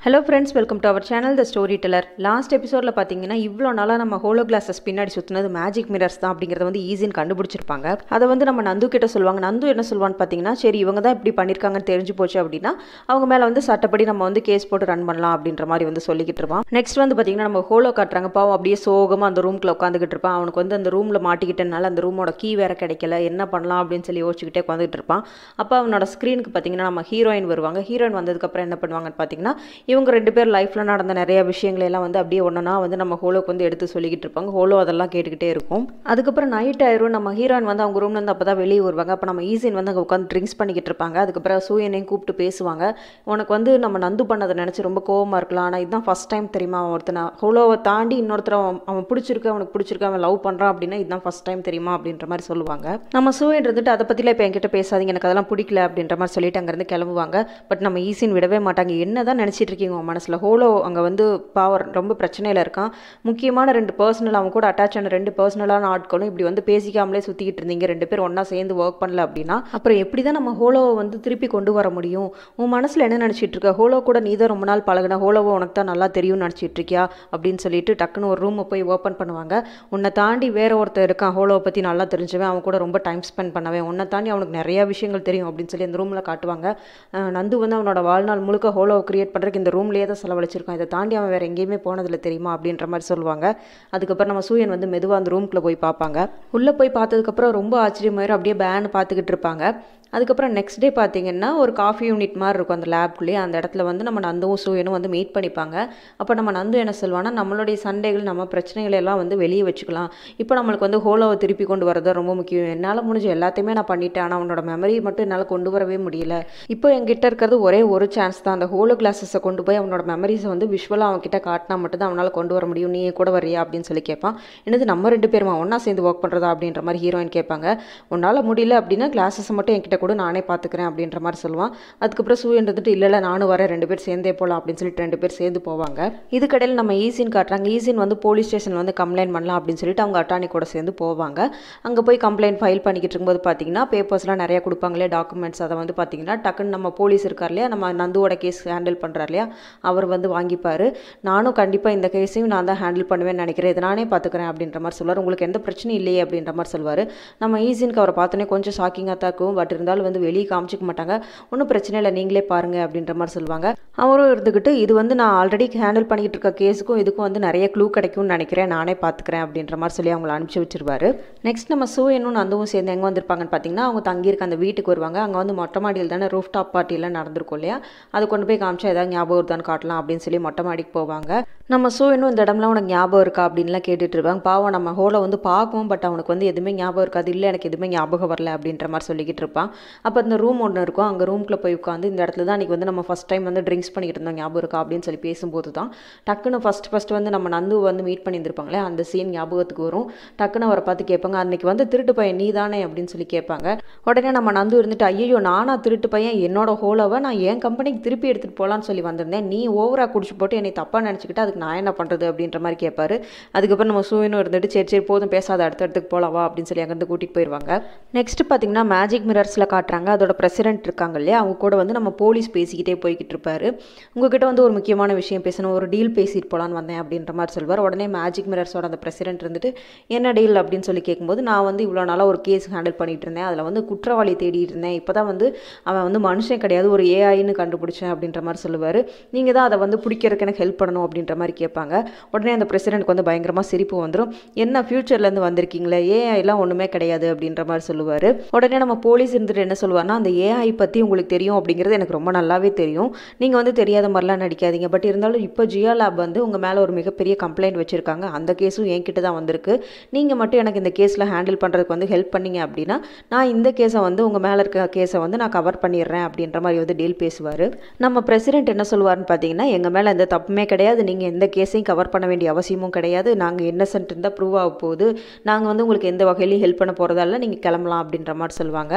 hello friends welcome to our channel the storyteller last எபிசோடில் பார்த்தீங்கன்னா இவ்வளோ நாளாக நம்ம ஹோலோ கிளாஸஸ் பின்னாடி சுற்றினது மேஜிக் மிரர்ஸ் தான் அப்படிங்கிறத வந்து ஈஸின்னு கண்டுபிடிச்சிருப்பாங்க அதை வந்து நம்ம நந்து கிட்ட சொல்லுவாங்க நந்து என்ன சொல்லுவான்னு பார்த்தீங்கன்னா சரி இவங்க தான் இப்படி பண்ணியிருக்காங்கன்னு தெரிஞ்சு போச்சு அப்படின்னா அவங்க மேலே வந்து சட்டப்படி நம்ம வந்து கேஸ் போட்டு ரன் பண்ணலாம் அப்படின்ற மாதிரி வந்து சொல்லிக்கிட்டு இருப்பான் நெக்ஸ்ட் வந்து பார்த்தீங்கன்னா நம்ம ஹோலோ காட்டுறாங்க பாவம் அப்படியே சோகமாக அந்த ரூம்குள்ள உட்காந்துக்கிட்டு இருப்பான் அவனுக்கு வந்து அந்த ரூமில் மாட்டிக்கிட்டனால அந்த ரூமோட கீ வேற கிடைக்கல என்ன பண்ணலாம் அப்படின்னு சொல்லி யோசிச்சுக்கிட்டே உட்காந்துட்டு இருப்பான் அப்போ அவனோட ஸ்க்ரீனுக்கு பார்த்தீங்கன்னா நம்ம ஹீரோயின் வருவாங்க ஹீரோயின் வந்ததுக்கப்புறம் என்ன பண்ணுவாங்கன்னு பார்த்தீங்கன்னா இவங்க ரெண்டு பேர் லைஃப்பில் நடந்த நிறைய விஷயங்களை எல்லாம் வந்து அப்படியே ஒன்றா வந்து நம்ம ஹோலோக்கு வந்து எடுத்து சொல்லிக்கிட்டு இருப்பாங்க ஹோலோ அதெல்லாம் கேட்டுக்கிட்டே இருக்கும் அதுக்கப்புறம் நைட் ஆயிரும் நம்ம ஹீரோயின் வந்து அவங்க ரூம்லேருந்து அப்போ தான் வெளியே வருவாங்க அப்போ நம்ம ஈஸின் வந்து அங்கே உட்காந்து ட்ரிங்க்ஸ் பண்ணிக்கிட்டு இருப்பாங்க அதுக்கப்புறம் சூயனையும் கூப்பிட்டு பேசுவாங்க உனக்கு வந்து நம்ம நந்து பண்ணதை நினச்சி ரொம்ப கோவமாக இருக்கலாம் ஆனால் இதுதான் ஃபஸ்ட் டைம் தெரியுமா அவன் ஒருத்தனை ஹோலோவை தாண்டி இன்னொருத்தர் அவன் அவன் பிடிச்சிருக்கு அவனுக்கு பிடிச்சிருக்கு அவன் லவ் பண்ணுறான் அப்படின்னா இதுதான் ஃபஸ்ட் டைம் தெரியுமா அப்படின்ற மாதிரி சொல்லுவாங்க நம்ம சூயன் இருந்துட்டு அதை பற்றிலாம் இப்போ என்கிட்ட பேசாதீங்க எனக்கு அதெல்லாம் பிடிக்கல அப்படின்ற மாதிரி சொல்லிட்டு அங்கேருந்து கிளம்புவாங்க பட் நம்ம ஈஸின் விடவே மாட்டாங்க என்ன தான் நினச்சிட்டு இருக்கீங்க உன் மனசில் ஹோலோ அங்கே வந்து பவர் ரொம்ப பிரச்சனையில் இருக்கான் முக்கியமான ரெண்டு பர்சனல் அவங்க கூட அட்டாச் ஆன ரெண்டு பர்சனலான ஆட்களும் இப்படி வந்து பேசிக்காமலே சுற்றிக்கிட்டு இருந்தீங்க ரெண்டு பேர் ஒன்றா சேர்ந்து ஒர்க் பண்ணல அப்படின்னா அப்புறம் எப்படி தான் நம்ம ஹோலோவை வந்து திருப்பி கொண்டு வர முடியும் உன் மனசில் என்ன நினச்சிட்டு இருக்க ஹோலோ கூட நீ தான் ரொம்ப நாள் பழகின ஹோலோவோ உனக்கு தான் நல்லா தெரியும்னு நினச்சிட்டு இருக்கியா அப்படின்னு சொல்லிட்டு டக்குன்னு ஒரு ரூமை போய் ஓப்பன் பண்ணுவாங்க உன்னை தாண்டி வேற ஒருத்தர் இருக்கான் ஹோலோவை பற்றி நல்லா தெரிஞ்சவன் அவன் கூட ரொம்ப டைம் ஸ்பெண்ட் பண்ணவன் உன்னை தாண்டி அவனுக்கு நிறைய விஷயங்கள் தெரியும் அப்படின்னு சொல்லி அந்த ரூமில் காட்டுவாங்க அஹ் நந்து வந்து அவனோட வாழ்நாள் முழுக்க ஹோலோவை கிரியேட் பண்ணுறதுக்கு இந்த ரூம்லேயே தான் செலவழிச்சிருக்கான் இதை தாண்டி அவன் வேறு எங்கேயுமே போனதில்லை தெரியுமா அப்படின்ற மாதிரி சொல்லுவாங்க அதுக்கப்புறம் நம்ம சூயன் வந்து மெதுவாக அந்த ரூம்குள்ளே போய் பார்ப்பாங்க உள்ளே போய் பார்த்ததுக்கப்புறம் ரொம்ப ஆச்சரியமாயிரும் அப்படியே பேன் பார்த்துக்கிட்டு இருப்பாங்க அதுக்கப்புறம் நெக்ஸ்ட் டே பார்த்தீங்கன்னா ஒரு காஃபி யூனிட் மாதிரி இருக்கும் அந்த லேப்குள்ளேயே அந்த இடத்துல வந்து நம்ம நந்துவும் சூயனும் வந்து மீட் பண்ணிப்பாங்க அப்போ நம்ம நந்து என்ன சொல்லுவான்னா நம்மளுடைய சண்டைகள் நம்ம பிரச்சனைகளை எல்லாம் வந்து வெளியே வச்சுக்கலாம் இப்போ நம்மளுக்கு வந்து ஹோலோவை திருப்பி கொண்டு வரது ரொம்ப முக்கியம் என்னால் முடிஞ்ச எல்லாத்தையுமே நான் பண்ணிட்டேன் ஆனால் அவனோட மெமரி மட்டும் என்னால் கொண்டு வரவே முடியல இப்போ என்கிட்ட இருக்கிறது ஒரே ஒரு சான்ஸ் தான் அந்த ஹோலோ கிளாஸஸை கொண்டு போய் அவனோட மெமரிஸை வந்து விஷுவலாக அவன்கிட்ட காட்டினா மட்டும் தான் அவனால் கொண்டு வர முடியும் நீ கூட வரியா அப்படின்னு சொல்லி கேட்பான் என்னது நம்ம ரெண்டு பேருமா ஒன்றா சேர்ந்து ஒர்க் பண்ணுறதா அப்படின்ற மாதிரி ஹீரோயின் கேட்பாங்க உன்னால் முடியல அப்படின்னா கிளாஸஸை மட்டும் என்கிட்ட கூட நானே பார்த்துக்கிறேன் அப்படின்ற மாதிரி சொல்லுவான் அதுக்கப்புறம் சூயன் இருந்துட்டு இல்லை இல்லை நானும் வரேன் ரெண்டு பேர் சேர்ந்தே போகலாம் அப்படின்னு சொல்லிட்டு ரெண்டு பேர் சேர்ந்து போவாங்க இதுக்கடையில் நம்ம ஈசின் காட்டுறாங்க ஈசின் வந்து போலீஸ் ஸ்டேஷனில் வந்து கம்ப்ளைண்ட் பண்ணலாம் அப்படின்னு சொல்லிட்டு அவங்க அட்டானி கூட சேர்ந்து போவாங்க அங்கே போய் கம்ப்ளைண்ட் ஃபைல் பண்ணிக்கிட்டு இருக்கும்போது பார்த்தீங்கன்னா பேப்பர்ஸ்லாம் நிறையா கொடுப்பாங்களே டாக்குமெண்ட்ஸ் அதை வந்து பார்த்தீங்கன்னா டக்குன்னு நம்ம போலீஸ் இருக்கார் இல்லையா நம்ம நந்துவோட கேஸ் ஹேண்டில் பண்ணுறார் இல்லையா அவர் வந்து வாங்கிப்பார் நானும் கண்டிப்பாக இந்த கேஸையும் நான் தான் ஹேண்டில் பண்ணுவேன்னு நினைக்கிறேன் இதை நானே பார்த்துக்கிறேன் அப்படின்ற மாதிரி சொல்லுவார் உங்களுக்கு எந்த பிரச்சனையும் இல்லையே அப்படின்ற மாதிரி சொல்லுவார் நம்ம ஈஸினுக்கு அவரை பார்த்தோன்னே கொஞ்சம் ஷாக்கிங்காக தான் இருக்கும் பட் இருந்தாலும் வந்து வெளியே காமிச்சிக்க மாட்டாங்க ஒன்றும் பிரச்சனை இல்லை நீங்களே பாருங்கள் அப்படின்ற மாதிரி சொல்லுவாங்க அவரும் இருந்துக்கிட்டு இது வந்து நான் ஆல்ரெடி ஹேண்டில் பண்ணிக்கிட்டு இருக்க கேஸுக்கும் இதுக்கும் வந்து நிறைய க்ளூ கிடைக்கும்னு நினைக்கிறேன் நானே பார்த்துக்கிறேன் அப்படின்ற மாதிரி சொல்லி அவங்கள அனுப்பிச்சி வச்சிருவாரு நெக்ஸ்ட் நம்ம சூயனும் நந்துவும் சேர்ந்து எங்கே வந்திருப்பாங்கன்னு பார்த்தீங்கன்னா அவங்க தங்கியிருக்க அந்த வீட்டுக்கு வருவாங்க அங்கே வந்து மொட்டை மாடியில் தானே ரூஃப் டாப் பார்ட்டியெல்லாம் நடந்திருக்கும் இல்லையா அதை கொண்டு போய் காமிச்சா ஏதாவது ஞாபகம் வருதான்னு காட்டலாம் அப்படின்னு சொல்லி மொட்டை மாடிக்கு போவாங்க நம்ம சூயனும் இந்த இடம்லாம் உனக்கு ஞாபகம் இருக்கா அப்படின்லாம் கேட்டுட்டு இருப்பாங்க பாவம் நம்ம ஹோலை வந்து பார்க்கும் பட் அவனுக்கு வந்து எதுவுமே ஞாபகம் இருக்காது இல்லை எனக்கு எதுவுமே ஞாபகம் வரல அப்படின்ற மாதிரி சொல்லிக்கிட்டு இருப்பான் அப்போ அந்த ரூம் ஒன்று இருக்கும் அங்கே ரூம்குள்ளே போய் உட்காந்து இந்த இடத்துல தான் அன்றைக்கி வந்து நம்ம ஃபஸ்ட் டைம் வந்து ட்ரிங்க்ஸ் பண்ணிக்கிட்டு இருந்தோம் ஞாபகம் இருக்கா அப்படின்னு சொல்லி பேசும்போது தான் டக்குன்னு ஃபஸ்ட் ஃபஸ்ட் வந்து நம்ம நந்து வந்து மீட் பண்ணியிருந்திருப்பாங்களே அந்த சீன் ஞாபகத்துக்கு வரும் டக்குன்னு அவரை பார்த்து கேட்பாங்க அன்றைக்கி வந்து திருட்டு பையன் நீ தானே அப்படின்னு சொல்லி கேட்பாங்க உடனே நம்ம நந்து இருந்துட்டு ஐயோ நானா திருட்டு பையன் என்னோட ஹோலோவை நான் என் கம்பெனிக்கு திருப்பி எடுத்துகிட்டு போகலான்னு சொல்லி வந்திருந்தேன் நீ ஓவராக குடிச்சு போட்டு என்னை தப்பாக நினச்சிக்கிட்டு அதுக்கு நான் என்ன பண்ணுறது அப்படின்ற மாதிரி கேட்பாரு அதுக்கப்புறம் நம்ம சூயனும் இருந்துட்டு சரி சரி போதும் பேசாத அடுத்த இடத்துக்கு போகலாவா அப்படின்னு சொல்லி அங்கேருந்து கூட்டிகிட்டு போயிடுவாங்க நெக்ஸ்ட் பார்த்தீங்கன்னா மேஜிக் மிரர்ஸில் காட்டுறாங்க அதோட பிரசிடென்ட் இருக்காங்க இல்லையா அவங்க கூட வந்து நம்ம போலீஸ் பேசிக்கிட்டே போய்கிட்டு இருப்பாரு உங்ககிட்ட வந்து ஒரு முக்கியமான விஷயம் பேசணும் ஒரு டீல் பேசிட்டு போகலான்னு வந்தேன் அப்படின்ற மாதிரி சொல்வார் உடனே மேஜிக் மிரர்ஸோட அந்த பிரசிடென்ட் இருந்துட்டு என்ன டீல் அப்படின்னு சொல்லி கேட்கும்போது நான் வந்து இவ்வளோ நாளாக ஒரு கேஸ் ஹேண்டில் பண்ணிட்டு இருந்தேன் அதில் வந்து குற்றவாளி தேடிட்டு இருந்தேன் இப்போ தான் வந்து அவன் வந்து மனுஷன் கிடையாது ஒரு ஏஐன்னு கண்டுபிடிச்சேன் அப்படின்ற மாதிரி சொல்லுவார் நீங்கள் தான் அதை வந்து பிடிக்கிறதுக்கு எனக்கு ஹெல்ப் பண்ணணும் அப்படின்ற மாதிரி கேட்பாங்க உடனே அந்த பிரசிடென்ட்க்கு வந்து பயங்கரமாக சிரிப்பு வந்துடும் என்ன ஃப்யூச்சர்லேருந்து வந்திருக்கீங்களே ஏஐலாம் ஒன்றுமே கிடையாது அப்படின்ற மாதிரி சொல்லுவார் உடனே நம்ம போலீஸ் இருந்துட்டு என்ன சொல்லுவார்னா அந்த ஏஐ பற்றி உங்களுக்கு தெரியும் அப்படிங்கிறது எனக்கு ரொம்ப நல்லாவே தெரியும் நீங்கள் வந்து தெரியாத மாதிரிலாம் நடிக்காதீங்க பட் இருந்தாலும் இப்போ ஜியா லேப் வந்து உங்கள் மேலே ஒரு மிகப்பெரிய கம்ப்ளைண்ட் வச்சுருக்காங்க அந்த கேஸும் என்கிட்ட தான் வந்திருக்கு நீங்கள் மட்டும் எனக்கு இந்த கேஸில் ஹேண்டில் பண்ணுறதுக்கு வந்து ஹெல்ப் பண்ணீங்க அப்படின்னா நான் இந்த கேஸை வந்து உங்கள் மேலே இருக்க கேஸை வந்து நான் கவர் பண்ணிடுறேன் அப்படின்ற மாதிரி வந்து டீல் பேசுவார் நம்ம பிரசிடென்ட் என்ன சொல்லுவார்னு பார்த்தீங்கன்னா எங்கள் மேலே எந்த தப்புமே கிடையாது நீங்கள் எந்த கேஸையும் கவர் பண்ண வேண்டிய அவசியமும் கிடையாது நாங்கள் இன்னசென்ட் இருந்தால் ப்ரூவ் ஆக போகுது நாங்கள் வந்து உங்களுக்கு எந்த வகையிலையும் ஹெல்ப் பண்ண போகிறதால நீங்கள் கிளம்பலாம் அப்படின்ற மாதிரி சொல்லுவாங்க அதுக்கப்புறம்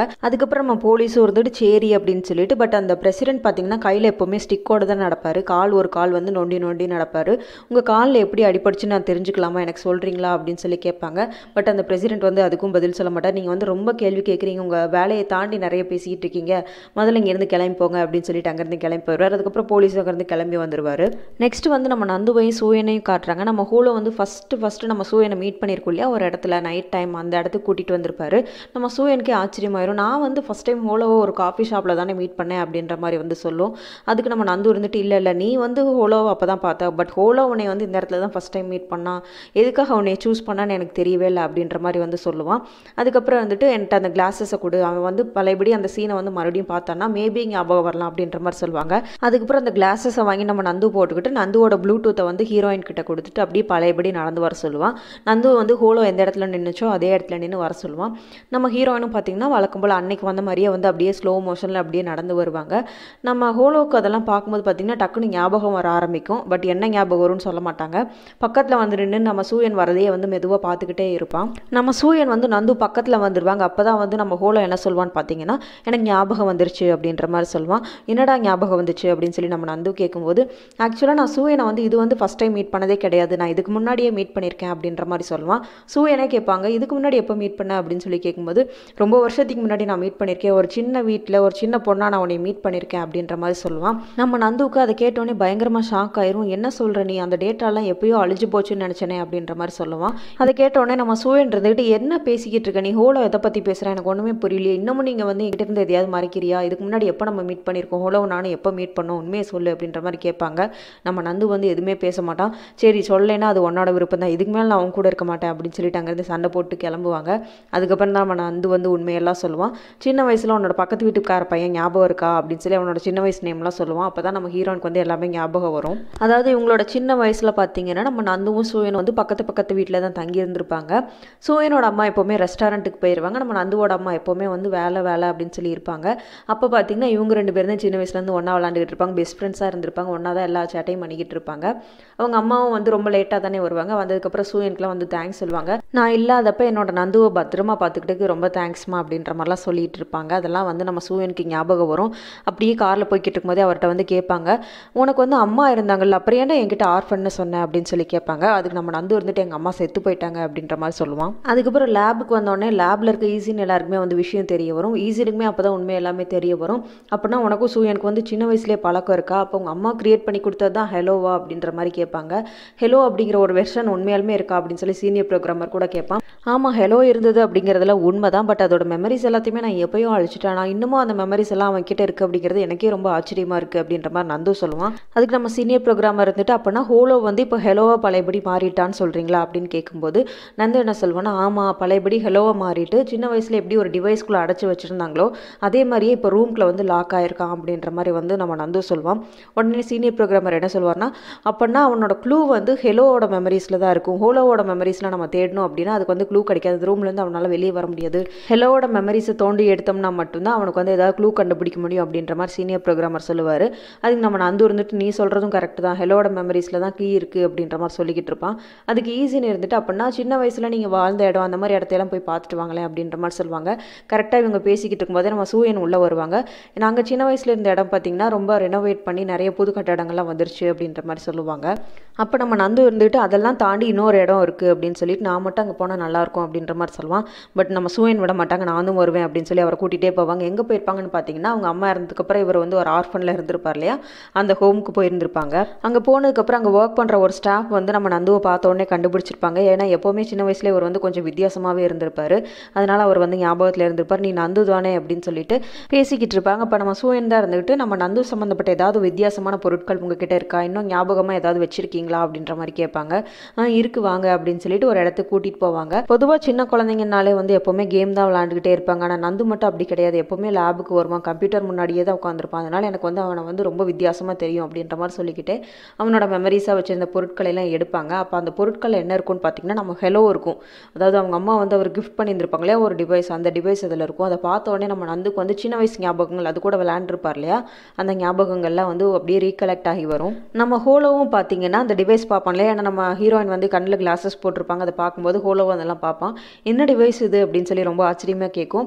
அதுக்கப்புறம் நம்ம போலீஸும் இருந்துட்டு சரி அப்படின்னு சொல்லிட்டு பட் அந்த பிரசிடென்ட் பார்த்தீங்கன்னா கையில் எப்போவுமே ஸ்டிக்கோட தான் நடப்பார் கால் ஒரு கால் வந்து நொண்டி நொண்டி நடப்பார் உங்கள் காலில் எப்படி அடிபடுச்சு நான் தெரிஞ்சுக்கலாமா எனக்கு சொல்கிறீங்களா அப்படின்னு சொல்லி கேட்பாங்க பட் அந்த பிரசிடென்ட் வந்து அதுக்கும் பதில் சொல்ல மாட்டார் நீங்கள் வந்து ரொம்ப கேள்வி கேட்குறீங்க உங்கள் வேலையை தாண்டி நிறைய பேசிக்கிட்டு இருக்கீங்க முதல்ல இங்கேருந்து கிளம்பி போங்க அப்படின்னு சொல்லிட்டு அங்கேருந்து கிளம்பி போயிடுவார் அதுக்கப்புறம் போலீஸ் அங்கேருந்து கிளம்பி வந்துருவார் நெக்ஸ்ட் வந்து நம்ம நந்துவையும் சூயனையும் காட்டுறாங்க நம்ம ஹோலோ வந்து ஃபஸ்ட்டு ஃபஸ்ட்டு நம்ம சூயனை மீட் பண்ணியிருக்கோம் இல்லையா ஒரு இடத்துல நைட் டைம் அந்த இடத்துக்கு கூட்டிகிட்டு வந்திருப்பாரு நம்ம சூயனுக்கே ஆச்சரியமாயிரும் நான் வந்து ஃபஸ்ட் டைம் ஹோலோவை ஒரு காஃபி ஷாப்பில் தானே மீட் பண்ணேன் அப்படின்ற மாதிரி வந்து சொல்லும் அதுக்கு நம்ம நந்து இருந்துட்டு இல்லை இல்லை நீ வந்து ஹோலோவை அப்போ தான் பார்த்த பட் ஹோலோ உன்னை வந்து இந்த இடத்துல தான் ஃபஸ்ட் டைம் மீட் பண்ணா எதுக்காக உன்னை சூஸ் பண்ணான்னு எனக்கு தெரியவே இல்லை அப்படின்ற மாதிரி வந்து சொல்லுவான் அதுக்கப்புறம் வந்துட்டு என்கிட்ட அந்த கிளாஸஸை கொடு அவன் வந்து பழையபடி அந்த சீனை வந்து மறுபடியும் பார்த்தான்னா மேபி ஞாபகம் வரலாம் அப்படின்ற மாதிரி சொல்லுவாங்க அதுக்கப்புறம் அந்த கிளாஸஸை வாங்கி நம்ம நந்து போட்டுக்கிட்டு நந்துவோட ப்ளூடூத்தை வந்து ஹீரோயின் கிட்ட கொடுத்துட்டு அப்படியே பழையபடி நடந்து வர சொல்லுவான் நந்து வந்து ஹோலோ எந்த இடத்துல நின்றுச்சோ அதே இடத்துல நின்று வர சொல்லுவான் நம்ம ஹீரோயினும் பார்த்தீங்கன்னா வழக்கம் போல் அன்னைக்கு வந்த மாதிரியே வந்து அப்படியே ஸ்லோ மோஷனில் அப்படியே நடந்து வருவாங்க நம்ம ஹோலோவுக்கு அதெல்லாம் பார்க்கும்போது பார்த்தீங்கன்னா டக்குன்னு ஞாபகம் வர ஆரம்பிக்கும் பட் என்ன ஞாபகம் வரும்னு சொல்ல மாட்டாங்க பக்கத்தில் வந்து நின்று நம்ம சூயன் வரதையே வந்து மெதுவாக பார்த்துக்கிட்டே இருப்பான் நம்ம சூயன் வந்து நந்து பக்கத்தில் வந்துடுவாங்க அப்போ தான் வந்து நம்ம ஹோலோ என்ன சொல்வான்னு பார்த்தீங்கன்னா எனக்கு ஞாபகம் வந்துருச்சு அப்படின்ற மாதிரி சொல்லுவான் என்னடா ஞாபகம் வந்துச்சு அப்படின்னு சொல்லி நம்ம நந்து கேட்கும்போது ஆக்சுவலாக நான் சூயனை வந்து இது வந்து ஃபஸ்ட் டைம் மீட் பண்ணதே கிடையாது நான் இதுக்கு முன்னாடியே மீட் பண்ணியிருக்கேன் அப்படின்ற மாதிரி சொல்லுவான் சூயனே கேட்பாங்க இதுக்கு முன்னாடி எப்போ மீட் பண்ண அப்படின்னு சொல்லி கேட்கும்போது ரொம்ப வருஷத்துக்கு முன்னாடி நான் மீட் பண்ணியிருக்கேன் ஒரு சின்ன வீட்டில் ஒரு சின்ன பொண்ணாக நான் உன்னை மீட் பண்ணியிருக்கேன் அப்படின்ற மாதிரி சொல்லுவான் நம்ம நந்துவுக்கு அதை கேட்டோன்னே பயங்கரமாக ஷாக் ஆயிரும் என்ன சொல்கிற நீ அந்த டேட்டாலாம் எப்பயோ அழிஞ்சு போச்சுன்னு நினச்சனே அப்படின்ற மாதிரி சொல்லுவான் அதை கேட்டோடனே நம்ம சூயன் இருந்துக்கிட்டு என்ன பேசிக்கிட்டு இருக்க நீ ஹோலோ எதை பற்றி பேசுகிறேன் எனக்கு ஒன்றுமே புரியலையே இன்னமும் நீங்கள் வந்து என்கிட்ட இருந்து எதையாவது மறைக்கிறியா இதுக்கு முன்னாடி எப்போ நம்ம மீட் பண்ணியிருக்கோம் ஹோலோ நானும் எப்போ மீட் பண்ணோம் உண்மையை சொல்லு அப்படின்ற மாதிரி கேட்பாங்க நம்ம நந்து வந்து எதுவுமே பேச மாட்டான் சரி சொல்லேன்னா அது உன்னோட விருப்பம் தான் இதுக்கு மேலே நான் அவங்க கூட இருக்க மாட்டேன் அப்படின்னு சொல்லிட்டு அங்கேருந்து சண்டை போட்டு கிளம்புவாங்க அதுக்கப்புறம் தான் நம்ம நந்து வந்து உண்மையெல்லாம் சொல்லுவான் சின்ன வயசில் உன்னோட பக்கத்து வீட்டுக்கார பையன் ஞாபகம் இருக்கா அப்படின்னு சொல்லி அவனோட சின்ன வயசு நேம்லாம் சொல்லுவான் அப்போ தான் நம்ம ஹீரோனுக்கு வந்து எல்லாமே ஞாபகம் வரும் அதாவது இவங்களோட சின்ன வயசில் பார்த்தீங்கன்னா நம்ம நந்துவும் சூயன் வந்து பக்கத்து பக்கத்து வீட்டில் தான் தங்கி இருந்திருப்பாங்க சூயனோட அம்மா எப்போவுமே ரெஸ்டாரண்ட்டுக்கு போயிடுவாங்க நம்ம நந்துவோட அம்மா எப்போவுமே வந்து வேலை வேலை அப்படின்னு சொல்லி இருப்பாங்க அப்போ பார்த்தீங்கன்னா இவங்க ரெண்டு பேரும் தான் சின்ன வயசுலேருந்து ஒன்றா விளாண்டுக்கிட்டு இருப்பாங்க பெஸ்ட் ஃப்ரெண்ட்ஸாக இருந்திருப்பாங்க ஒன்றா தான் எல்லா சேட்டையும் பண்ணிக்கிட்டு இருப்பாங்க அவங்க அம்மாவும் வந்து ரொம்ப லேட்டாக தானே வருவாங்க வந்ததுக்கப்புறம் சூயனுக்குலாம் வந்து தேங்க்ஸ் சொல்லுவாங்க நான் இல்லாதப்ப என்னோட நந்துவை பத்திரமா பார்த்துக்கிட்டதுக்கு ரொம்ப தேங்க்ஸ்மா அப்படின்ற மாதிரிலாம் சொல்லிட்டு இருப்பாங்க அதெல்லாம் வந்து நம்ம சூயனுக்கு ஞாபகம் வரும் அப்படியே காரில் போய்கிட்டு இருக்கும்போதே அவர்கிட்ட வந்து கேட்பாங்க உனக்கு வந்து அம்மா இருந்தாங்கல்ல அப்புறம் ஏன்டா என்கிட்ட ஆர்ஃபன்னு சொன்னேன் அப்படின்னு சொல்லி கேட்பாங்க அதுக்கு நம்ம நந்து இருந்துட்டு எங்கள் அம்மா செத்து போயிட்டாங்க அப்படின்ற மாதிரி சொல்லுவான் அதுக்கப்புறம் லேபுக்கு வந்தோடனே லேபில் இருக்க ஈஸின்னு எல்லாருக்குமே வந்து விஷயம் தெரிய வரும் ஈஸிலுக்குமே அப்போ தான் உண்மை எல்லாமே தெரிய வரும் அப்படின்னா உனக்கும் சூயனுக்கு வந்து சின்ன வயசுலேயே பழக்கம் இருக்கா அப்போ உங்கள் அம்மா கிரியேட் பண்ணி கொடுத்தது தான் ஹெலோவா அப்படின்ற மாதிரி கேட்பாங்க ஹெலோ அப்படிங்கிற ஒரு வெர்ஷன் உண்மையாலுமே இருக்கா அப்படின்னு சொல்லி சீனியர் ப்ரோக்ராமர் கூட கேட்பான் ஆமாம் ஹெலோ இருந்தது அப்படிங்கிறதுல உண்மை தான் பட் அதோட மெமரிஸ் எல்லாத்தையுமே நான் எப்பயோ அழிச்சிட்டேன் நான் இன்னமும் அந்த மெமரிஸ் எல்லாம் அவன் கிட்ட இருக்குது அப்படிங்கிறது எனக்கே ரொம்ப ஆச்சரியமாக இருக்குது அப்படின்ற மாதிரி நந்து சொல்லுவான் அதுக்கு நம்ம சீனியர் ப்ரோக்ராமர் இருந்துட்டு அப்படின்னா ஹோலோ வந்து இப்போ ஹெலோவா பழையபடி மாறிட்டான்னு சொல்கிறீங்களா அப்படின்னு கேட்கும்போது நந்து என்ன சொல்லுவான்னா ஆமாம் பழையபடி ஹெலோவா மாறிட்டு சின்ன வயசில் எப்படி ஒரு டிவைஸ்குள்ளே அடைச்சி வச்சுருந்தாங்களோ அதே மாதிரியே இப்போ ரூம்குள்ளே வந்து லாக் ஆயிருக்கான் அப்படின்ற மாதிரி வந்து நம்ம நந்து சொல்லுவான் உடனே சீனியர் ப்ரோக்ராமர் என்ன சொல்லுவார்னா அப்படின்னா அவனோட க்ளூ வந்து ஹெலோவோட மெமரிஸில் தான் இருக்கும் ஹோலோவோட மெமரிஸில் நம்ம தேடணும் அப்படின்னா அதுக்கு வந்து க்ளூ கிடைக்காது ரூம்லேருந்து அவனால் வெளியே வர முடியாது ஹெலோவோட மெமரிஸை தோண்டி எடுத்தோம்னா மட்டும்தான் அவனுக்கு வந்து ஏதாவது க்ளூ கண்டுபிடிக்க முடியும் அப்படின்ற மாதிரி சீனியர் ப்ரோக்ராமர் சொல்லுவார் அதுக்கு நம்ம நந்து இருந்துட்டு நீ சொல்கிறதும் கரெக்ட் தான் ஹெலோட மெமரிஸில் தான் கீ இருக்குது அப்படின்ற மாதிரி சொல்லிக்கிட்டு இருப்பான் அதுக்கு ஈஸின்னு இருந்துட்டு அப்படின்னா சின்ன வயசில் நீங்கள் வாழ்ந்த இடம் அந்த மாதிரி இடத்தையெல்லாம் போய் பார்த்துட்டு வாங்களேன் அப்படின்ற மாதிரி சொல்லுவாங்க கரெக்டாக இவங்க பேசிக்கிட்டு இருக்கும்போதே நம்ம சூயன் உள்ளே வருவாங்க நாங்கள் சின்ன வயசில் இருந்த இடம் பார்த்திங்கன்னா ரொம்ப ரெனோவேட் பண்ணி நிறைய புது கட்டடங்கள்லாம் வந்துருச்சு அப்படின்ற மாதிரி சொல்லுவாங்க அப்போ நம்ம நந்து இருந்துட்டு அதெல்லாம் தாண்டி இன்னொரு இடம் இருக்குது அப்படின்னு சொல்லிட்டு நான் மட்டும் அங்கே போனால் நல்லாயிருக்கும் அப்படின்ற மாதிரி சொல்லுவான் பட் நம்ம சூயன் விட மாட்டாங்க நானும் வருவேன் அப்படின்னு சொல்லி அவரை கூட்டிகிட்டே போவாங்க எங்கே போயிருப்பாங்கன்னு பார்த்தீங்கன்னா அவங்க அம்மா இருந்ததுக்கப்புறம் இவர் வந்து ஒரு ஆர்ஃபனில் இருந்திருப்பார் இல்லையா அந்த ஹோமுக்கு போயிருந்திருப்பாங்க அங்கே போனதுக்கப்புறம் அங்கே ஒர்க் பண்ணுற ஒரு ஸ்டாஃப் வந்து நம்ம நந்துவை பார்த்த உடனே கண்டுபிடிச்சிருப்பாங்க ஏன்னா எப்போவுமே சின்ன வயசுல இவர் வந்து கொஞ்சம் வித்தியாசமாகவே இருந்திருப்பாரு அதனால அவர் வந்து ஞாபகத்தில் இருந்திருப்பார் நீ நந்து தானே அப்படின்னு சொல்லிட்டு பேசிக்கிட்டு இருப்பாங்க அப்போ நம்ம சூயன் தான் இருந்துக்கிட்டு நம்ம நந்து சம்மந்தப்பட்ட ஏதாவது வித்தியாசமான பொருட்கள் உங்ககிட்ட இருக்கா இன்னும் ஞாபகமாக ஏதாவது வச்சிருக்கீங்களா அப்படின்ற மாதிரி கேட்பாங்க ஆ இருக்கு வாங்க அப்படின்னு சொல்லிட்டு ஒரு இடத்துக்கு கூட்டிகிட்டு போவாங்க பொதுவாக சின்ன குழந்தைங்கனாலே வந்து எப்போவுமே கேம் தான் விளாண்டுக்கிட்டே இருப்பாங்க ஆனால் நந்து மட்டும் அப்படி கிடையாது எப்போவுமே லேபுக்கு வருவான் கம்ப்யூட்டர் முன்னாடியே தான் உட்காந்துருப்பான் அதனால் எனக்கு வந்து அவனை வந்து ரொம்ப வித்தியாசமாக தெரியும் அப்படின்ற மாதிரி சொல்லிக்கிட்டு அவனோட மெமரிஸாக வச்சிருந்த பொருட்களை எல்லாம் எடுப்பாங்க அப்போ அந்த பொருட்கள் என்ன இருக்கும்னு பார்த்தீங்கன்னா நம்ம ஹெலோ இருக்கும் அதாவது அவங்க அம்மா வந்து அவர் கிஃப்ட் பண்ணியிருந்திருப்பாங்க இல்லையா ஒரு டிவைஸ் அந்த டிவைஸ் அதில் இருக்கும் அதை பார்த்த உடனே நம்ம நந்துக்கு வந்து சின்ன வயசு ஞாபகங்கள் அது கூட விளையாண்டுருப்பார் இல்லையா அந்த ஞாபகங்கள்லாம் வந்து அப்படியே ரீகலெக்ட் ஆகி வரும் நம்ம ஹோலோவும் பார்த்தீங்கன்னா அந்த டிவைஸ் பார்ப்பான் இல்லையா ஏன்னா நம்ம ஹீரோயின் வந்து கண்ணில் கிளாஸஸ் போட்டிருப்பாங்க அதை பார்க்கும்போது ஹோலோவும் அதெல்லாம் பார்ப்பான் என்ன டிவைஸ் இது அப்படின்னு சொல்லி ரொம்ப ஆச்சரியமாக கேட்கும் நம்ம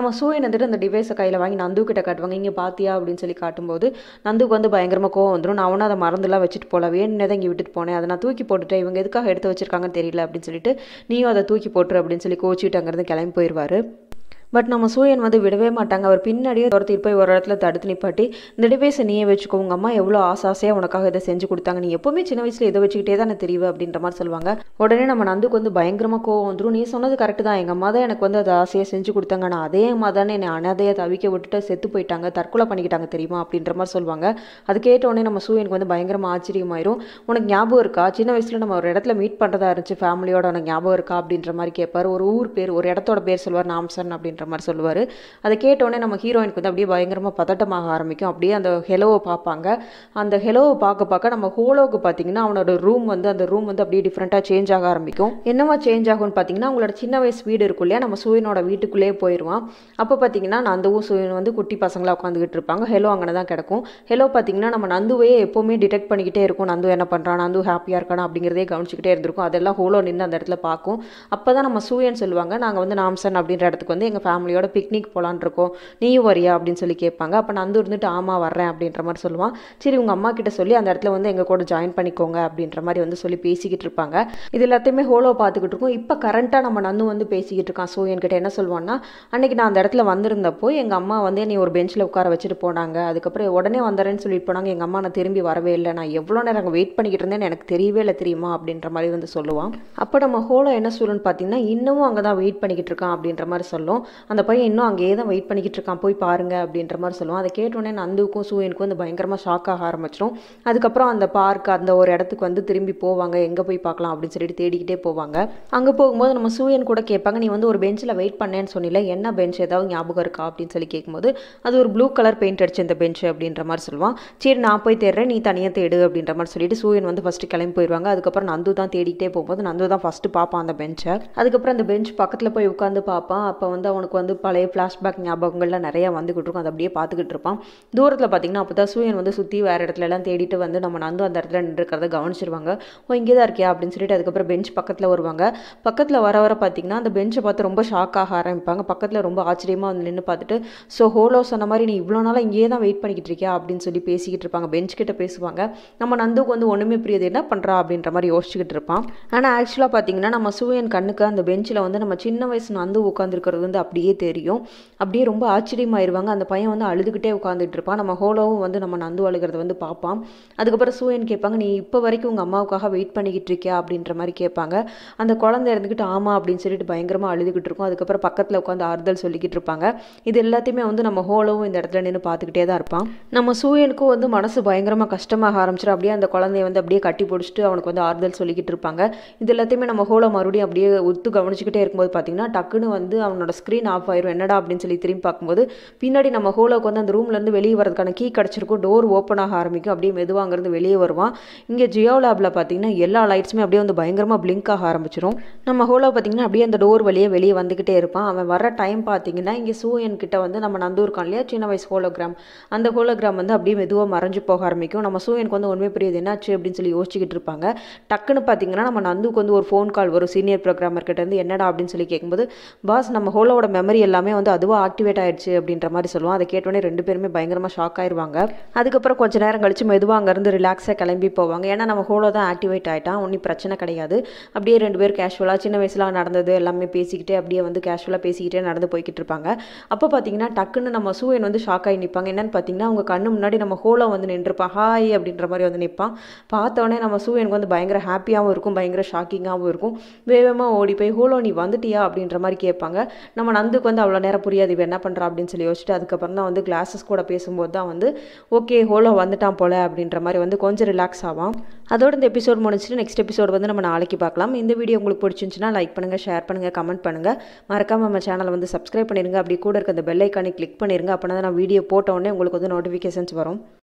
நம்ம சூயன் வந்துட்டு அந்த டிவைஸை கையில் வாங்கி நந்து கிட்ட காட்டுவாங்க இங்கே பாத்தியா அப்படின்னு சொல்லி காட்டும்போது நந்துக்கு வந்து பயங்கரமாக கோவம் வந்துடும் நான் அவனும் அதை மறந்துலாம் வச்சுட்டு போகல வேணுனே தான் இங்கே விட்டுட்டு போனேன் அதை நான் தூக்கி போட்டுட்டேன் இவங்க எதுக்காக எடுத்து வச்சிருக்காங்கன்னு தெரியல அப்படின்னு சொல்லிட்டு நீயும் அதை தூக்கி போட்டுரு அப்படின்னு சொல்லி கோச்சிட்டு அங்கேருந்து கிளம்பி போயிடுவாரு பட் நம்ம சூயன் வந்து விடவே மாட்டாங்க அவர் பின்னாடியே துரத்திட்டு போய் ஒரு இடத்துல தடுத்து நிப்பாட்டி இந்த டிவைஸை நீயே வச்சுக்கோ உங்கள் அம்மா எவ்வளோ ஆசை ஆசையாக உனக்காக இதை செஞ்சு கொடுத்தாங்க நீ எப்போவுமே சின்ன வயசில் இதை வச்சுக்கிட்டே தானே தெரியும் அப்படின்ற மாதிரி சொல்லுவாங்க உடனே நம்ம நந்துக்கு வந்து பயங்கரமாக கோவம் வந்துடும் நீ சொன்னது கரெக்டு தான் எங்கள் அம்மா தான் எனக்கு வந்து அதை ஆசையாக செஞ்சு கொடுத்தாங்க நான் அதே அம்மா தானே என்னை அனாதையை தவிக்க விட்டுட்டு செத்து போயிட்டாங்க தற்கொலை பண்ணிக்கிட்டாங்க தெரியுமா அப்படின்ற மாதிரி சொல்லுவாங்க அது கேட்ட உடனே நம்ம சூயனுக்கு வந்து பயங்கரமாக ஆச்சரியமாயிரும் உனக்கு ஞாபகம் இருக்கா சின்ன வயசில் நம்ம ஒரு இடத்துல மீட் பண்ணுறதா இருந்துச்சு ஃபேமிலியோட உனக்கு ஞாபகம் இருக்கா அப்படின்ற மாதிரி கேட்பார் ஒரு ஊர் பேர் ஒரு இடத்தோட பேர் சொல்லுவார் நாம்சன் அப்படின்ற மாதிரி சொல்லுவார் அதை கேட்டோடனே நம்ம ஹீரோயினுக்கு வந்து அப்படியே பயங்கரமாக பதட்டமாக ஆரம்பிக்கும் அப்படியே அந்த ஹெலோவை பார்ப்பாங்க அந்த ஹெலோவை பார்க்க பார்க்க நம்ம ஹோலோவுக்கு பார்த்தீங்கன்னா அவனோட ரூம் வந்து அந்த ரூம் வந்து அப்படியே டிஃப்ரெண்ட்டாக சேஞ்ச் ஆக ஆரம்பிக்கும் என்னவா சேஞ்ச் ஆகும்னு பார்த்தீங்கன்னா அவங்களோட சின்ன வயசு வீடு இருக்கும் இல்லையா நம்ம சூயனோட வீட்டுக்குள்ளேயே போயிடுவான் அப்போ பார்த்தீங்கன்னா நந்துவும் சூயன் வந்து குட்டி பசங்களாக உட்காந்துக்கிட்டு இருப்பாங்க ஹெலோ அங்கே தான் கிடக்கும் ஹெலோ பார்த்தீங்கன்னா நம்ம நந்துவே எப்போவுமே டிடெக்ட் பண்ணிக்கிட்டே இருக்கும் நந்து என்ன பண்ணுறான் நந்து ஹாப்பியாக இருக்கானா அப்படிங்கிறதே கவனிச்சிக்கிட்டே இருந்திருக்கும் அதெல்லாம் ஹோலோ நின்று அந்த இடத்துல பார்க்கும் அப்போ தான் நம்ம சூயன் சொல்லுவாங்க நாங்கள் வந்து நாம்சன் அப்படின்ற இடத்துக்கு வந்து எங்கள் ஃபேமிலியோட பிக்னிக் போகலான்னு இருக்கோம் நீயும் வரியா அப்படின்னு சொல்லி கேட்பாங்க அப்போ நந்து இருந்துட்டு ஆமாம் வர்றேன் அப்படின்ற மாதிரி சொல்லுவான் சரி உங்கள் அம்மா கிட்ட சொல்லி அந்த இடத்துல வந்து எங்கள் கூட ஜாயின் பண்ணிக்கோங்க அப்படின்ற மாதிரி வந்து சொல்லி பேசிக்கிட்டு இருப்பாங்க இது எல்லாத்தையுமே ஹோலோ பார்த்துக்கிட்டு இருக்கோம் இப்போ கரண்ட்டாக நம்ம நந்து வந்து பேசிக்கிட்டு இருக்கான் ஸோ என்கிட்ட என்ன சொல்லுவான்னா அன்னைக்கு நான் அந்த இடத்துல வந்திருந்தப்போ எங்கள் அம்மா வந்து நீ ஒரு பெஞ்சில் உட்கார வச்சுட்டு போனாங்க அதுக்கப்புறம் உடனே வந்துறேன்னு சொல்லிட்டு போனாங்க எங்கள் அம்மா நான் திரும்பி வரவே இல்லை நான் எவ்வளோ நேரம் அங்கே வெயிட் பண்ணிக்கிட்டு இருந்தேன்னு எனக்கு தெரியவே இல்லை தெரியுமா அப்படின்ற மாதிரி வந்து சொல்லுவான் அப்போ நம்ம ஹோலோ என்ன சொல்லுன்னு பார்த்தீங்கன்னா இன்னமும் அங்கே தான் வெயிட் பண்ணிக்கிட்டு இருக்கான் அப்படின்ற மாதிரி சொல்லும் அந்த பையன் இன்னும் அங்கேயே தான் வெயிட் பண்ணிக்கிட்டு இருக்கான் போய் பாருங்க அப்படின்ற மாதிரி சொல்லுவான் அதை கேட்டோடனே நந்துக்கும் சூயனுக்கும் வந்து பயங்கரமாக ஷாக் ஆக ஆரம்பிச்சிடும் அதுக்கப்புறம் அந்த பார்க் அந்த ஒரு இடத்துக்கு வந்து திரும்பி போவாங்க எங்கே போய் பார்க்கலாம் அப்படின்னு சொல்லிட்டு தேடிக்கிட்டே போவாங்க அங்கே போகும்போது நம்ம சூயன் கூட கேட்பாங்க நீ வந்து ஒரு பெஞ்சில் வெயிட் பண்ணேன்னு சொன்னில என்ன பெஞ்ச் ஏதாவது ஞாபகம் இருக்கா அப்படின்னு சொல்லி கேட்கும்போது அது ஒரு ப்ளூ கலர் பெயிண்ட் அடிச்ச இந்த பெஞ்ச் அப்படின்ற மாதிரி சொல்லுவான் சரி நான் போய் தேடுறேன் நீ தனியாக தேடு அப்படின்ற மாதிரி சொல்லிட்டு சூயன் வந்து ஃபஸ்ட்டு கிளம்பி போயிடுவாங்க அதுக்கப்புறம் நந்து தான் தேடிக்கிட்டே போகும்போது நந்து தான் ஃபஸ்ட்டு பார்ப்பான் அந்த பெஞ்சை அதுக்கப்புறம் அந்த பெஞ்ச் பக்கத்தில் போய் உட்காந்து பார்ப்பான் அப்போ வந்து அவனுக்கு வந்து பழைய ஃப்ளாஷ்பேக் ஞாபகங்கள்லாம் நிறையா வந்துக்கிட்டு இருக்கும் அதை அப்படியே பார்த்துக்கிட்டு இருப்பான் தூரத்தில் பார்த்தீங்கன்னா அப்போ தான் சூயன் வந்து சுற்றி வேறு இடத்துல எல்லாம் தேடிட்டு வந்து நம்ம நந்து அந்த இடத்துல நின்றுக்கிறத கவனிச்சிருவாங்க ஓ இங்கே தான் இருக்கியா அப்படின்னு சொல்லிட்டு அதுக்கப்புறம் பெஞ்ச் பக்கத்தில் வருவாங்க பக்கத்தில் வர வர பார்த்தீங்கன்னா அந்த பெஞ்சை பார்த்து ரொம்ப ஷாக் ஆக ஆரம்பிப்பாங்க பக்கத்தில் ரொம்ப ஆச்சரியமாக வந்து நின்று பார்த்துட்டு ஸோ ஹோலோ சொன்ன மாதிரி நீ இவ்வளோ நாளாக இங்கேயே தான் வெயிட் பண்ணிக்கிட்டு இருக்கியா அப்படின்னு சொல்லி பேசிக்கிட்டு இருப்பாங்க பெஞ்ச் கிட்ட பேசுவாங்க நம்ம நந்துக்கு வந்து ஒன்றுமே புரியுது என்ன பண்ணுறா அப்படின்ற மாதிரி யோசிச்சுக்கிட்டு இருப்பான் ஆனால் ஆக்சுவலாக பார்த்தீங்கன்னா நம்ம சூயன் கண்ணுக்கு அந்த பெஞ்சில் வந்து நம்ம சின்ன வயசு நந்து உட்காந்துருக்கிறது வந்து அப்படியே தெரியும் அப்படியே ரொம்ப ஆச்சரியமாயிருவாங்க அந்த பையன் வந்து அழுதுகிட்டே உட்காந்துட்டு இருப்பான் நம்ம ஹோலோவும் வந்து நம்ம நந்து அழுகிறத வந்து பார்ப்பான் அதுக்கப்புறம் சூயன் கேட்பாங்க நீ இப்போ வரைக்கும் உங்கள் அம்மாவுக்காக வெயிட் பண்ணிக்கிட்டு இருக்கியா அப்படின்ற மாதிரி கேட்பாங்க அந்த குழந்தை இருந்துக்கிட்டு ஆமாம் அப்படின்னு சொல்லிட்டு பயங்கரமாக அழுதுகிட்டு இருக்கும் அதுக்கப்புறம் பக்கத்தில் உட்காந்து ஆறுதல் சொல்லிக்கிட்டு இருப்பாங்க இது எல்லாத்தையுமே வந்து நம்ம ஹோலோவும் இந்த இடத்துல நின்று பார்த்துக்கிட்டே தான் இருப்பான் நம்ம சூயனுக்கும் வந்து மனசு பயங்கரமாக கஷ்டமாக ஆரம்பிச்சிடும் அப்படியே அந்த குழந்தைய வந்து அப்படியே கட்டி பிடிச்சிட்டு அவனுக்கு வந்து ஆறுதல் சொல்லிக்கிட்டு இருப்பாங்க இது எல்லாத்தையுமே நம்ம ஹோலோ மறுபடியும் அப்படியே ஒத்து கவனிச்சுக்கிட்டே இருக்கும்போது பார்த்தீங்கன்னா டக்குன்னு வந்து அவனோட ஸ்க்ரீன் ஆஃப் ஆயிரும் என்னடா அப்படின்னு சொல்லி திரும்பி பார்க்கும்போது பின்னாடி நம்ம ஹோலோக்கு வந்து அந்த ரூம்லேருந்து வெளியே வரதுக்கான கீ கிடச்சிருக்கும் டோர் ஓப்பன் ஆக ஆரம்பிக்கும் அப்படியே மெதுவாக அங்கேருந்து வெளியே வருவான் இங்கே ஜியோ லேபில் பார்த்தீங்கன்னா எல்லா லைட்ஸுமே அப்படியே வந்து பயங்கரமாக பிளிங்க் ஆக ஆரம்பிச்சிடும் நம்ம ஹோலோ பார்த்தீங்கன்னா அப்படியே அந்த டோர் வழியே வெளியே வந்துக்கிட்டே இருப்பான் அவன் வர டைம் பார்த்தீங்கன்னா இங்கே சூயன் கிட்ட வந்து நம்ம நந்து இருக்கான் இல்லையா சின்ன வயசு ஹோலோகிராம் அந்த ஹோலோகிராம் வந்து அப்படியே மெதுவாக மறைஞ்சு போக ஆரம்பிக்கும் நம்ம சூயனுக்கு வந்து ஒன்றுமே புரியுது என்னாச்சு அப்படின்னு சொல்லி யோசிச்சுக்கிட்டு இருப்பாங்க டக்குன்னு பார்த்தீங்கன்னா நம்ம நந்துக்கு வந்து ஒரு ஃபோன் கால் வரும் சீனியர் ப்ரோக்ராமர் கிட்ட இருந்து என்னடா அப்படின்னு சொல்லி கேட்கும்போது பாஸ் நம்ம ஹோலோவோட மெமரி எல்லாமே வந்து அதுவாக ஆக்டிவேட் ஆயிடுச்சு அப்படின்ற மாதிரி சொல்லுவோம் அதை கேட்டோடனே ரெண்டு பேருமே பயங்கரமாக ஷாக் ஆயிருவாங்க அதுக்கப்புறம் கொஞ்ச நேரம் கழிச்சு மெதுவாக அங்கேருந்து ரிலாக்ஸாக கிளம்பி போவாங்க ஏன்னா நம்ம ஹோலோ தான் ஆக்டிவேட் ஆகிட்டான் ஒன்றும் பிரச்சனை கிடையாது அப்படியே ரெண்டு பேர் கேஷுவலாக சின்ன வயசுல நடந்தது எல்லாமே பேசிக்கிட்டே அப்படியே வந்து கேஷுவலாக பேசிக்கிட்டே நடந்து போய்கிட்டு இருப்பாங்க அப்போ பார்த்தீங்கன்னா டக்குன்னு நம்ம சூயன் வந்து ஷாக் ஆகி நிற்பாங்க என்னன்னு பார்த்தீங்கன்னா அவங்க கண்ணு முன்னாடி நம்ம ஹோலோ வந்து நின்றுப்பான் ஹாய் அப்படின்ற மாதிரி வந்து நிற்பான் பார்த்தோன்னே நம்ம சூயனுக்கு வந்து பயங்கர ஹாப்பியாகவும் இருக்கும் பயங்கர ஷாக்கிங்காகவும் இருக்கும் வேகமாக ஓடி போய் ஹோலோ நீ வந்துட்டியா அப்படின்ற மாதிரி கேட்பாங்க நம்ம நந்துக்கு வந்து அவ்வளோ நேரம் புரியாது இவன் என்ன பண்ணுறா அப்படின்னு சொல்லி யோசிச்சுட்டு அதுக்கப்புறம் தான் வந்து கிளாஸஸ் கூட பேசும்போது தான் வந்து ஓகே ஹோலோ வந்துட்டான் போல அப்படின்ற மாதிரி வந்து கொஞ்சம் ரிலாக்ஸ் ஆவான் அதோட இந்த எபிசோட் முடிச்சுட்டு நெக்ஸ்ட் எபிசோட் வந்து நம்ம நாளைக்கு பார்க்கலாம் இந்த வீடியோ உங்களுக்கு பிடிச்சிருந்துச்சுன்னா லைக் பண்ணுங்கள் ஷேர் பண்ணுங்கள் கமெண்ட் பண்ணுங்கள் மறக்காமல் நம்ம சேனலை வந்து சப்ஸ்கிரைப் பண்ணிடுங்க அப்படி கூட இருக்க அந்த பெல் ஐக்கானை கிளிக் பண்ணிடுங்க அப்படின்னா தான் நான் வீடியோ போட்ட உடனே உங்களுக்கு வந்து நோட்டிஃபிகேஷன்ஸ் வரும்